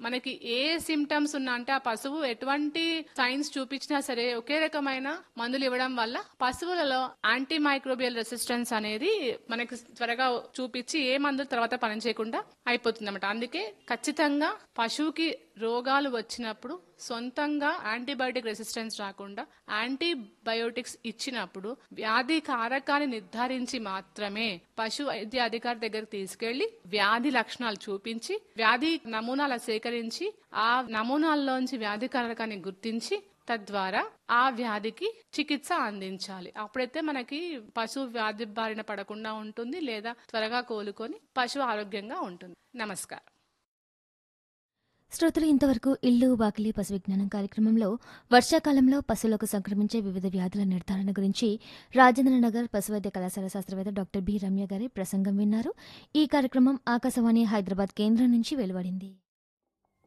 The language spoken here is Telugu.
మనకి ఏ సిమ్టమ్స్ ఉన్నా అంటే ఆ పశువు ఎటువంటి సైన్స్ చూపించినా సరే ఒకే రకమైన మందులు ఇవ్వడం వల్ల పశువులలో యాంటీ మైక్రోబియల్ రెసిస్టెన్స్ అనేది మనకి త్వరగా చూపించి ఏ మందు తర్వాత పనిచేయకుండా అయిపోతుంది అనమాట అందుకే ఖచ్చితంగా పశువుకి రోగాలు వచ్చినప్పుడు సొంతంగా యాంటీబయోటిక్ రెసిస్టెన్స్ రాకుండా యాంటీబయోటిక్స్ ఇచ్చినప్పుడు వ్యాధి కారకాన్ని నిర్ధారించి మాత్రమే పశు వైద్య అధికారి దగ్గర తీసుకెళ్లి వ్యాధి లక్షణాలు చూపించి వ్యాధి నమూనాలు సేకరించి ఆ నమూనాల్లోంచి వ్యాధి కారకాన్ని గుర్తించి తద్వారా ఆ వ్యాధికి చికిత్స అందించాలి అప్పుడైతే మనకి పశువు వ్యాధి బారిన పడకుండా ఉంటుంది లేదా త్వరగా కోలుకొని పశువు ఆరోగ్యంగా ఉంటుంది నమస్కారం శ్రోతలు ఇంతవరకు ఇల్లు వాకిలి పశు విజ్ఞానం కార్యక్రమంలో వర్షాకాలంలో పశువులకు సంక్రమించే వివిధ వ్యాధుల నిర్ధారణ గురించి రాజేంద్రనగర్ పశువైద్య కళాశాల శాస్త్రవేత్త డాక్టర్ బి రమ్య గారి ప్రసంగం విన్నారు ఈ కార్యక్రమం ఆకాశవాణి హైదరాబాద్ కేంద్రం నుంచి వెలువడింది